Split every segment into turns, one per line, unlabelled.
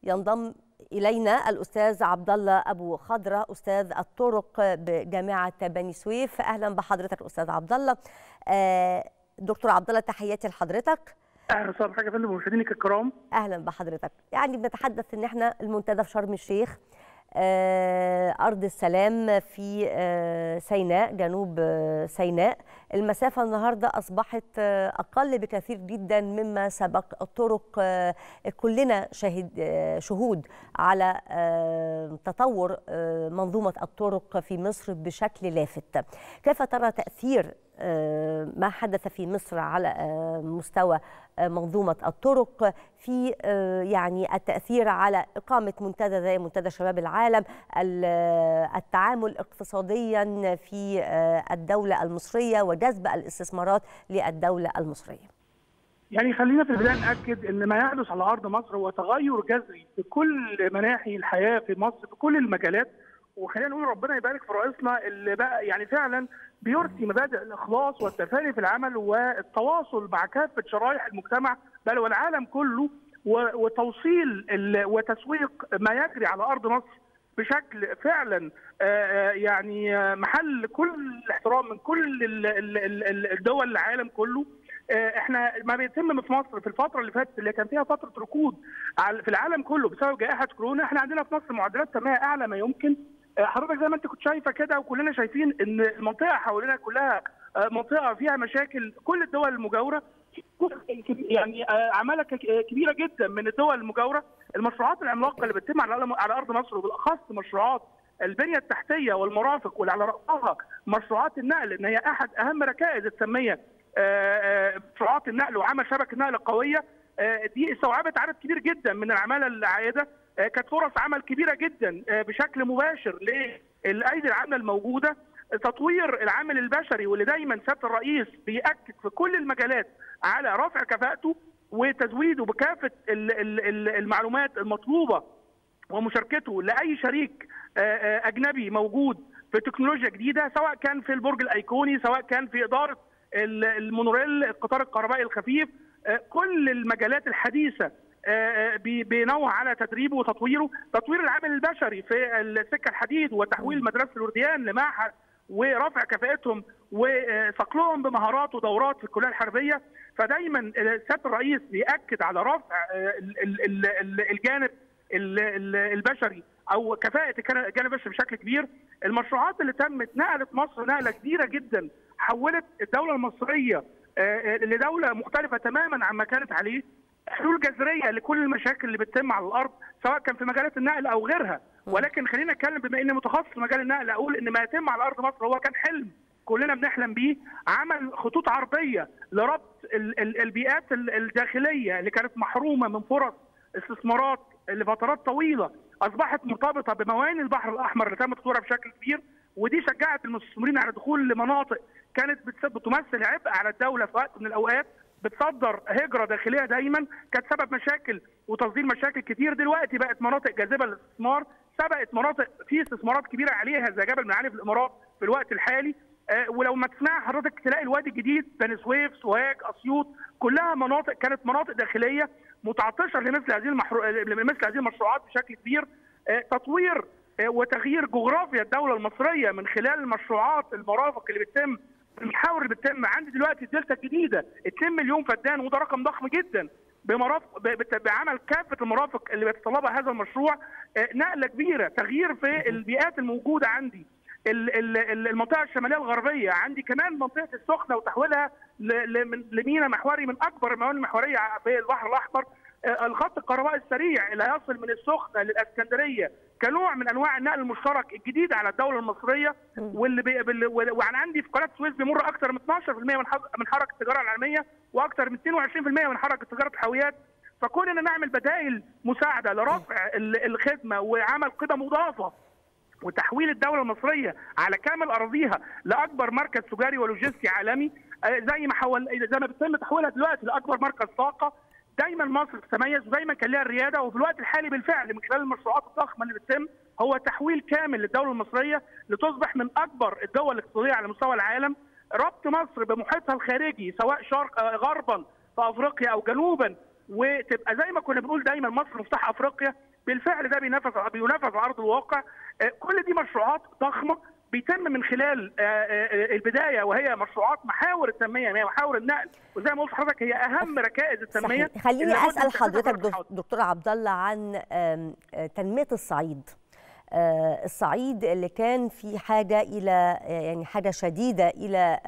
ينضم الينا الاستاذ عبد الله ابو خضره استاذ الطرق بجامعه بني سويف اهلا بحضرتك استاذ عبد الله آه، دكتور عبد الله تحياتي لحضرتك
اهلا وسهلا بحضرتك يا فندم ومشاهدينك الكرام
اهلا بحضرتك يعني بنتحدث ان احنا المنتدى في شرم الشيخ آه، أرض السلام في آه، سيناء جنوب آه، سيناء المسافة النهاردة أصبحت آه، أقل بكثير جدا مما سبق الطرق آه، كلنا شهد آه، شهود على آه، تطور آه، منظومة الطرق في مصر بشكل لافت كيف ترى تأثير آه، ما حدث في مصر على آه، مستوى آه، منظومة الطرق في آه، يعني التأثير على إقامة منتدى زي منتدى شباب العالم ال- آه، التعامل اقتصاديا في آه، الدولة المصرية وجذب الاستثمارات للدولة المصرية
يعني خلينا في البدايه ناكد ان ما يحدث على ارض مصر هو تغير جذري في كل مناحي الحياه في مصر في كل المجالات وخلينا نقول ربنا يبارك في رئيسنا اللي بقى يعني فعلا بيرسي مبادئ الاخلاص والتفاني في العمل والتواصل مع كافه شرائح المجتمع بل والعالم كله و- وتوصيل ال- وتسويق ما يجري على ارض مصر بشكل فعلا آه، آه، يعني آه، محل كل الاحترام من كل ال- ال- ال- الدول العالم كله آه، احنا ما بيتم في مصر في الفتره اللي فاتت اللي كان فيها فتره ركود على- في العالم كله بسبب جائحه كورونا احنا عندنا في مصر معدلات تنميه اعلى ما يمكن آه، حضرتك زي ما انت كنت شايفه كده وكلنا شايفين ان المنطقه حوالينا كلها آه، منطقه فيها مشاكل كل الدول المجاوره يعني آه، عماله ك- كبيره جدا من الدول المجاوره المشروعات العملاقه اللي بتتم على على ارض مصر وبالاخص مشروعات البنيه التحتيه والمرافق واللي على راسها مشروعات النقل ان هي احد اهم ركائز التنميه آه، آه، مشروعات النقل وعمل شبكه نقل قويه آه، دي استوعبت عدد كبير جدا من العماله العائده آه، كانت فرص عمل كبيره جدا آه، بشكل مباشر للايدي العامله الموجوده تطوير العامل البشري واللي دايما سياده الرئيس بياكد في كل المجالات على رفع كفاءته وتزويده بكافه ال- ال- ال- المعلومات المطلوبه ومشاركته لاي شريك آه، آه، اجنبي موجود في تكنولوجيا جديده سواء كان في البرج الايقوني سواء كان في اداره ال- المونوريل القطار الكهربائي الخفيف آه، كل المجالات الحديثه آه، آه، بي- بينوع على تدريبه وتطويره تطوير العامل البشري في السكه الحديد وتحويل مدرسه الورديان لمعهد ورفع كفاءتهم وصقلهم بمهارات ودورات في الكليه الحربيه فدايما سياده الرئيس بياكد على رفع آه، ال- ال- ال- ال- الجانب ال- ال- البشري او كفاءه الجانب البشري بشكل كبير المشروعات اللي تمت نقلت مصر نقله كبيره جدا حولت الدوله المصريه آه، آه، لدوله مختلفه تماما عما كانت عليه حلول جذريه لكل المشاكل اللي بتتم على الارض سواء كان في مجالات النقل او غيرها ولكن خلينا نتكلم بما اني متخصص في مجال النقل اقول ان ما يتم على ارض مصر هو كان حلم كلنا بنحلم بيه عمل خطوط عرضيه لربط ال- ال- البيئات ال- الداخليه اللي كانت محرومه من فرص استثمارات لفترات طويله اصبحت مرتبطه بمواني البحر الاحمر اللي تم تطويرها بشكل كبير ودي شجعت المستثمرين على دخول لمناطق كانت بتس- بتمثل عبء على الدوله في وقت من الاوقات بتصدر هجره داخليه دايما كانت سبب مشاكل وتصدير مشاكل كتير دلوقتي بقت مناطق جاذبه للاستثمار سبقت مناطق في استثمارات كبيره عليها زي جبل معاني في الامارات في الوقت الحالي آه، ولو ما تسمع حضرتك تلاقي الوادي الجديد بني سويف سوهاج اسيوط كلها مناطق كانت مناطق داخليه متعطشه لمثل هذه المحرو... لمثل هذه المشروعات بشكل كبير آه، تطوير آه، وتغيير جغرافيا الدوله المصريه من خلال المشروعات المرافق اللي بتتم المحاور اللي بتتم عندي دلوقتي الدلتا الجديده 2 مليون فدان وده رقم ضخم جدا بمرافق ب- بت- بعمل كافه المرافق اللي بيتطلبها هذا المشروع آه، نقله كبيره تغيير في البيئات الموجوده عندي ال- ال- ال- المنطقه الشماليه الغربيه عندي كمان منطقه السخنه وتحويلها ل- ل- من- لمينا محوري من اكبر الموانئ المحوريه في البحر الاحمر آه، الخط الكهربائي السريع اللي هيصل من السخنه للاسكندريه كنوع من انواع النقل المشترك الجديد على الدوله المصريه واللي بي... بال- وانا عندي في قناه السويس بيمر اكثر من 12% من حركه من حركه التجاره العالميه واكثر من 22% من حركه تجاره الحاويات فكوننا نعمل بدائل مساعده لرفع ال- الخدمه وعمل قيمه مضافه وتحويل الدوله المصريه على كامل اراضيها لاكبر مركز تجاري ولوجستي عالمي آه، زي ما حول زي ما بيتم تحويلها دلوقتي لاكبر مركز طاقه دايما مصر تتميز ودايما كان لها الرياده وفي الوقت الحالي بالفعل من خلال المشروعات الضخمه اللي بتتم هو تحويل كامل للدوله المصريه لتصبح من اكبر الدول الاقتصاديه على مستوى العالم ربط مصر بمحيطها الخارجي سواء شرق آه، غربا في افريقيا او جنوبا وتبقى زي ما كنا بنقول دايما مصر مفتاح افريقيا بالفعل ده بينفذ بينفذ على ارض الواقع كل دي مشروعات ضخمه بيتم من خلال البدايه وهي مشروعات محاور التنميه هي محاور النقل وزي ما قلت لحضرتك هي اهم ركائز التنميه
صحيح. خليني اسال حضرتك دكتور عبد الله عن تنميه الصعيد الصعيد اللي كان في حاجه الى يعني حاجه شديده الى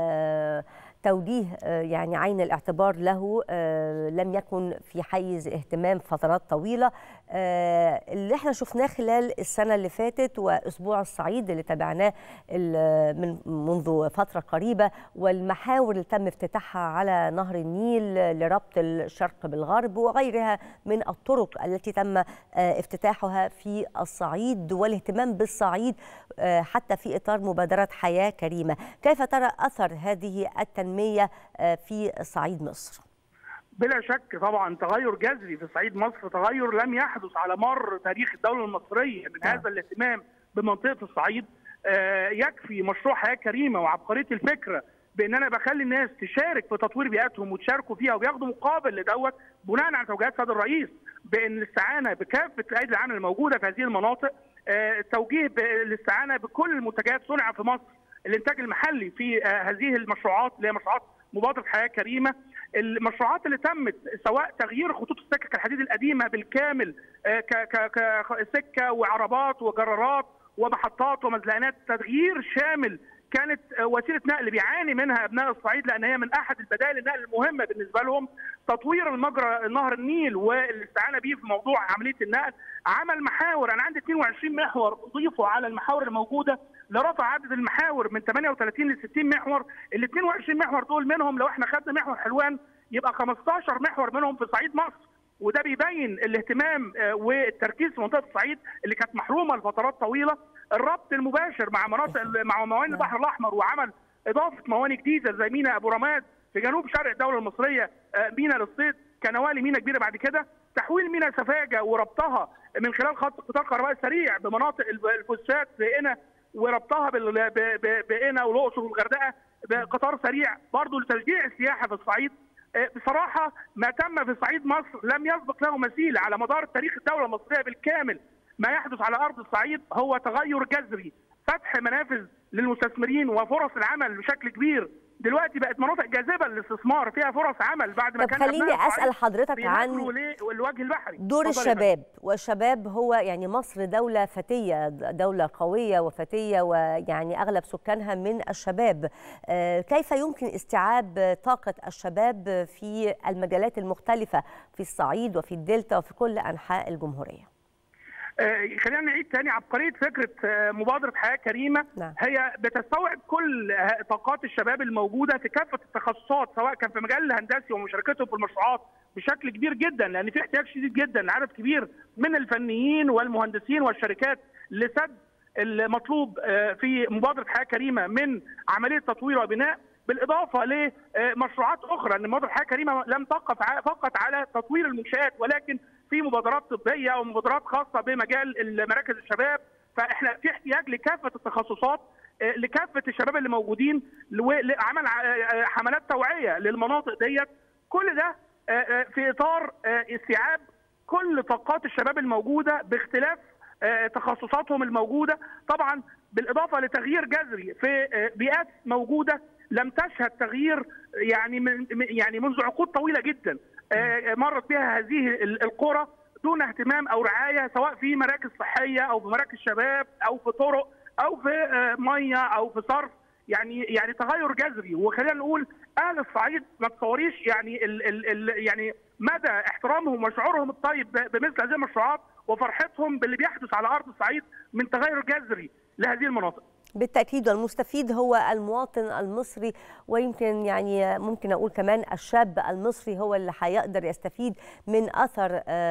توجيه يعني عين الاعتبار له لم يكن في حيز اهتمام فترات طويله اللي احنا شفناه خلال السنه اللي فاتت واسبوع الصعيد اللي تابعناه من منذ فتره قريبه والمحاور اللي تم افتتاحها على نهر النيل لربط الشرق بالغرب وغيرها من الطرق التي تم افتتاحها في الصعيد والاهتمام بالصعيد حتى في اطار مبادره حياه كريمه كيف ترى اثر هذه التنميه التنمية في صعيد مصر
بلا شك طبعا تغير جذري في صعيد مصر تغير لم يحدث على مر تاريخ الدولة المصرية من هذا الاهتمام بمنطقة الصعيد يكفي مشروع حياة كريمة وعبقرية الفكرة بان انا بخلي الناس تشارك في تطوير بيئاتهم وتشاركوا فيها وبياخدوا مقابل لدوت بناء على توجيهات سيد الرئيس بان الاستعانه بكافه الايدي العامله الموجوده في هذه المناطق التوجيه بالاستعانه بكل المنتجات صنع في مصر الانتاج المحلي في هذه المشروعات اللي هي مشروعات مبادره حياه كريمه المشروعات اللي تمت سواء تغيير خطوط السكك الحديد القديمه بالكامل كسكه وعربات وجرارات ومحطات ومزلقانات تغيير شامل كانت وسيله نقل بيعاني منها ابناء الصعيد لان هي من احد البدائل النقل المهمه بالنسبه لهم تطوير المجرى نهر النيل والاستعانه به في موضوع عمليه النقل عمل محاور انا عندي 22 محور اضيفوا على المحاور الموجوده لرفع عدد المحاور من 38 ل 60 محور ال 22 محور دول منهم لو احنا خدنا محور حلوان يبقى 15 محور منهم في صعيد مصر وده بيبين الاهتمام والتركيز في منطقه الصعيد اللي كانت محرومه لفترات طويله الربط المباشر مع مناطق مع موانئ البحر الاحمر وعمل اضافه موانئ جديده زي ميناء ابو رماد في جنوب شرق الدوله المصريه ميناء للصيد كنوالي ميناء كبيره بعد كده تحويل ميناء سفاجه وربطها من خلال خط قطار كهربائي سريع بمناطق الفسات في قنا وربطها بقنا والاقصر والغردقه بقطار سريع برضه لتشجيع السياحه في الصعيد بصراحه ما تم في صعيد مصر لم يسبق له مثيل على مدار تاريخ الدوله المصريه بالكامل ما يحدث على ارض الصعيد هو تغير جذري فتح منافذ للمستثمرين وفرص العمل بشكل كبير دلوقتي بقت مناطق جاذبه للاستثمار فيها فرص عمل بعد ما
طب
كان
خليني اسال حضرتك عن
الوجه البحري
دور الشباب والشباب هو يعني مصر دوله فتيه دوله قويه وفتيه ويعني اغلب سكانها من الشباب كيف يمكن استيعاب طاقه الشباب في المجالات المختلفه في الصعيد وفي الدلتا وفي كل انحاء الجمهوريه
خلينا نعيد تاني عبقريه فكره مبادره حياه كريمه نعم. هي بتستوعب كل طاقات الشباب الموجوده في كافه التخصصات سواء كان في مجال الهندسي ومشاركتهم في المشروعات بشكل كبير جدا لان في احتياج شديد جدا لعدد كبير من الفنيين والمهندسين والشركات لسد المطلوب في مبادره حياه كريمه من عمليه تطوير وبناء بالاضافه لمشروعات اخرى ان مبادره حياه كريمه لم تقف فقط على تطوير المنشات ولكن في مبادرات طبيه ومبادرات خاصه بمجال مراكز الشباب فاحنا في احتياج لكافه التخصصات لكافه الشباب اللي موجودين لعمل حملات توعيه للمناطق ديت كل ده في اطار استيعاب كل طاقات الشباب الموجوده باختلاف تخصصاتهم الموجوده طبعا بالاضافه لتغيير جذري في بيئات موجوده لم تشهد تغيير يعني من يعني منذ عقود طويله جدا مرت بها هذه القرى دون اهتمام او رعايه سواء في مراكز صحيه او في مراكز شباب او في طرق او في ميه او في صرف يعني يعني تغير جذري وخلينا نقول اهل الصعيد ما تصوريش يعني ال ال ال يعني مدى احترامهم وشعورهم الطيب بمثل هذه المشروعات وفرحتهم باللي بيحدث على ارض الصعيد من تغير جذري لهذه المناطق.
بالتاكيد والمستفيد هو المواطن المصري ويمكن يعني ممكن اقول كمان الشاب المصري هو اللي هيقدر يستفيد من اثر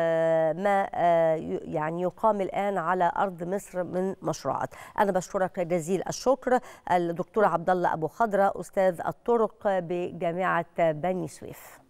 ما يعني يقام الان على ارض مصر من مشروعات انا بشكرك جزيل الشكر الدكتور عبد الله ابو خضره استاذ الطرق بجامعه بني سويف